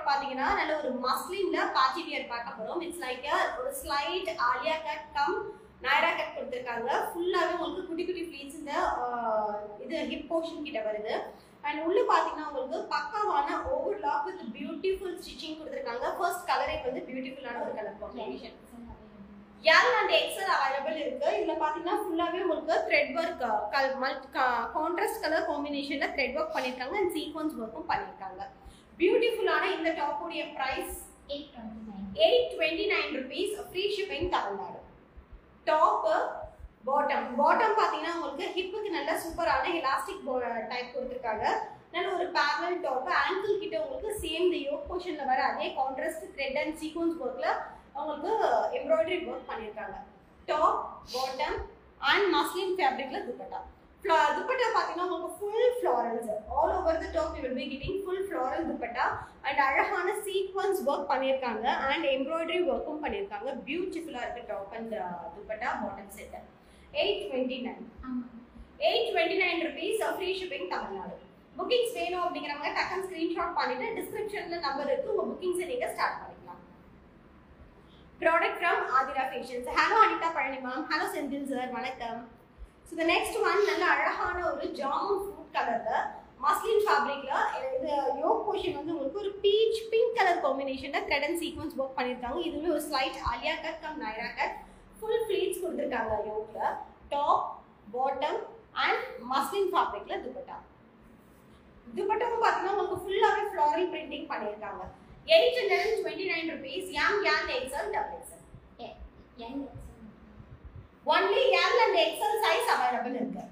பாத்தீங்கன்னா நல்ல ஒரு மஸ்லின்ல பார்ட்டி வியர் பார்க்க போறோம் இட்ஸ் லைக் ஒரு slight Alia cut cum Naira cut கொடுத்துருக்காங்க ஃபுல்லாவே உங்களுக்கு குட்டி குட்டி ஃப்ளீட்ஸ் இந்த ஆஹ், இது ஹிப் போர்ஷன் கிட்ட வருது அண்ட் உள்ள பாத்தீங்கன்னா உங்களுக்கு பக்காவான ஓவர்லாக் வித் பியூட்டிஃபுல் ஸ்டிச்சிங் கொடுத்துருக்காங்க ஃபர்ஸ்ட் கலரே வந்து பியூட்டிஃபுல்லான ஒரு colour combination L and XL available இருக்கு இதுல பாத்தீங்கன்னா ஃபுல்லாவே உங்களுக்கு த்ரெட் ஒர்க் கல் மல்ட் கான்ட்ராஸ்ட் கலர் காம்பினேஷன்ல த்ரெட் ஒர்க் பண்ணிருக்காங்க அண்ட் சீக்வன்ஸ் ஒர்க்கும் பண்ணிருக்காங்க பியூட்டிஃபுல்லான இந்த டாப்புடைய price eight twenty nine rupees free shipping Tamil Nadu top bottom bottom பாத்தீங்கன்னா உங்களுக்கு ஹிப்புக்கு நல்ல சூப்பரான எலாஸ்டிக் டைப் கொடுத்துருக்காங்க நல்ல ஒரு பேரல் டாப் ஆங்கிள் கிட்ட உங்களுக்கு சேம் இந்த யோக் போர்ஷன்ல வர அதே கான்ட்ராஸ்ட் த்ரெட் அண்ட் சீக்வன்ஸ் ஒர்க்ல உங்களுக்கு எம்ப்ராய்டரி ஒர்க் பண்ணியிருக்காங்க டாப் பாட்டம் அண்ட் மஸ்லின் ஃபேப்ரிக்ல துப்பட்டா Fla- துப்பட்டா பார்த்தீங்கன்னா உங்களுக்கு full florals all over the top you will be giving full floral dupatta and அழகான சீக்வன்ஸ் ஒர்க் பண்ணியிருக்காங்க அண்ட் எம்ப்ராய்டரி ஒர்க்கும் பண்ணியிருக்காங்க பியூட்டிஃபுல்லாக இருக்கு top and dupatta bottom set eight twenty nine eight twenty nine rupees free shipping Tamil Nadu bookings வேணும் அப்படிங்கிறவங்க டக்குன்னு screenshot பண்ணிட்டு டிஸ்கிரிப்ஷன்ல நம்பர் இருக்கு உங்க புக்கிங்ஸை நீங்க ஸ்டார்ட் பண்ணிக்கலாம் product from Adira Fashions hello Anitha Palani ma'am hello Senthil sir வணக்கம் ஸோ த நெக்ஸ்ட் ஒன் நல்ல அழகான ஒரு ஜாமுன் ஃப்ரூட் கலர்ல மஸ்லின் ஃபேப்ரிக்ல இது யோக் போர்ஷன் வந்து உங்களுக்கு ஒரு பீச் பிங்க் கலர் காம்பினேஷன்ல த்ரெட் அண்ட் சீக்வன்ஸ் ஒர்க் பண்ணியிருக்காங்க இதுவுமே ஒரு slight Alia cut cum Naira cut full pleats கொடுத்துருக்காங்க யோக்ல டாப் பாட்டம் அண்ட் மஸ்லின் ஃபேப்ரிக்ல துப்பட்டா துப்பட்டாவும் பார்த்தீங்கன்னா உங்களுக்கு ஃபுல்லாகவே ஃப்ளாரல் பிரிண்டிங் பண்ணியிருக்காங்க eight hundred and twenty nine rupees யாம் யான் XL double XL only L and XL size available இருக்கு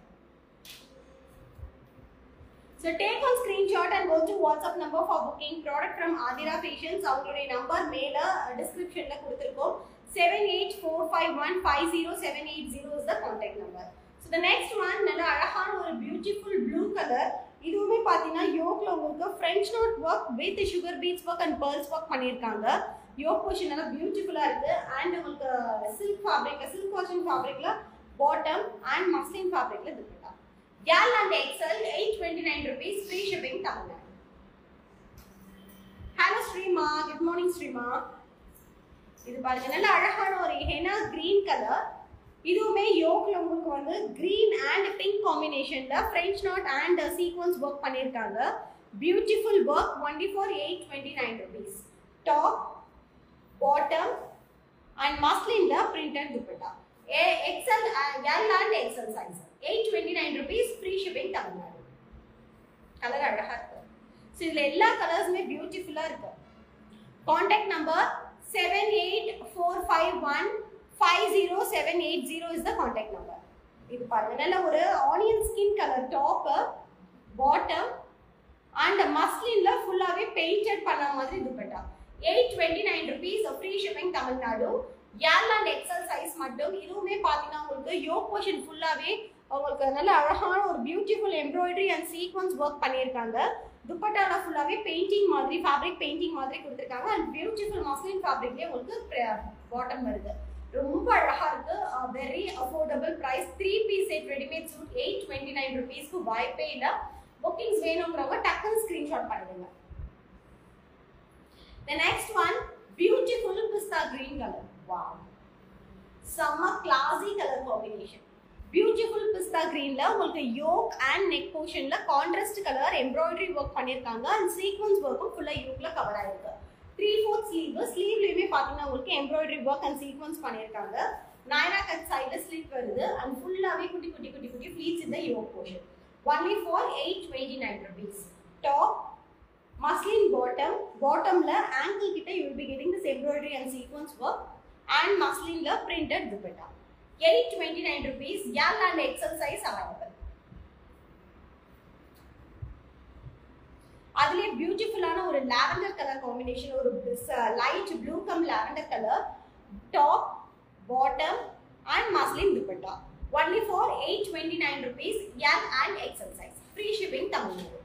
So take one screenshot and go to WhatsApp number for booking product from Adira Fashions. அவங்களுடைய number மேல டிஸ்கிரிப்ஷன்ல கொடுத்திருக்கோம் seven eight four five one five zero seven eight zero is the contact number so the next one நல்ல அழகான ஒரு beautiful blue colour இதுவுமே பார்த்தீங்கன்னா யோக்ல உங்களுக்கு French note work with sugar beads work and pearls work பண்ணியிருக்காங்க yoke portion நல்லா பியூட்டிஃபுல்லாக இருக்கு அண்ட் உங்களுக்கு silk ஃபேப்ரிக்ல silk வாஷன் ஃபேப்ரிக்ல bottom and muslin ஃபேப்ரிக்ல dupatta L and XL eight twenty nine rupees free shipping Tamil Nadu hello ஸ்ரீமா good morning ஸ்ரீமா இது பாருங்க நல்ல அழகான ஒரு ஹெனா கிரீன் கலர் இதுவுமே யோக்ல உங்களுக்கு வந்து கிரீன் அண்ட் பிங்க் காம்பினேஷன்ல French not and sequence work பண்ணியிருக்காங்க beautiful work only for eight twenty nine rupees top bottom and மஸ்லின்ல printed dupatta XL L and XL size eight twenty nine rupees free shipping Tamil Nadu colour அழகா இருக்கு so இதுல எல்லா கலர்ஸுமே பியூட்டிஃபுல்லா இருக்கு contact number seven eight four five one five zero seven eight zero is the contact number இது பாருங்க நல்ல ஒரு onion skin colour top bottom and மஸ்லின்ல ஃபுல்லாவே பெயிண்டட் பண்ண மாதிரி dupatta eight twenty nine rupees free shipping Tamil Nadu L and XL size மட்டும் இதுவுமே பார்த்தீங்கன்னா உங்களுக்கு யோக் போர்ஷன் ஃபுல்லாவே உங்களுக்கு நல்ல அழகான ஒரு beautiful embroidery and sequence work பண்ணியிருக்காங்க துப்பட்டால ஃபுல்லாவே பெயிண்டிங் மாதிரி ஃபேப்ரிக் பெயிண்டிங் மாதிரி கொடுத்துருக்காங்க அண்ட் பியூட்டிஃபுல் மஸ்லின் ஃபேப்ரிக்லேயே உங்களுக்கு பாட்டம் வருது ரொம்ப அழகா இருக்கு very affordable price three piece set readymade suit eight twenty nine ருபீஸ்க்கு வாய்ப்பே இல்லை புக்கிங்ஸ் வேணுங்கிறவங்க டக்குன்னு ஸ்கிரீன்ஷாட் பண்ணிடுங்க The next one, beautiful pista green color. Wow. செம்ம classy colour combination beautiful pista கிரீன்ல உங்களுக்கு யோக் அண்ட் நெக் போர்ஷன்ல கான்ட்ராஸ்ட் கலர் எம்ப்ராய்டரி ஒர்க் பண்ணியிருக்காங்க அண்ட் சீக்வன்ஸ் ஒர்க்கும் ஃபுல்லா யோக்ல கவர் ஆயிருக்கு த்ரீ ஃபோர்த் ஸ்லீவ் ஸ்லீவ்லயுமே பாத்தீங்கன்னா உங்களுக்கு எம்ப்ராய்டரி ஒர்க் அண்ட் சீக்வன்ஸ் பண்ணியிருக்காங்க நைரா கட் சைடில் ஸ்லீவ் வருது அண்ட் ஃபுல்லாவே குட்டி குட்டி குட்டி குட்டி ஃப்ளீட்ஸ் இந்த yoke portion only for eight twenty nine rupees top muslin bottom பாட்டம்ல ஆங்கிள் கிட்ட you will be getting this embroidery and sequence work and மஸ்லின்ல printed dupatta eight twenty nine rupees L and XL size available அதுலயே பியூட்டிஃபுல்லான ஒரு lavender colour combination ஒரு light blue come lavender colour top bottom and muslin dupatta only for eight twenty nine rupees L and XL size free shipping Tamil Nadu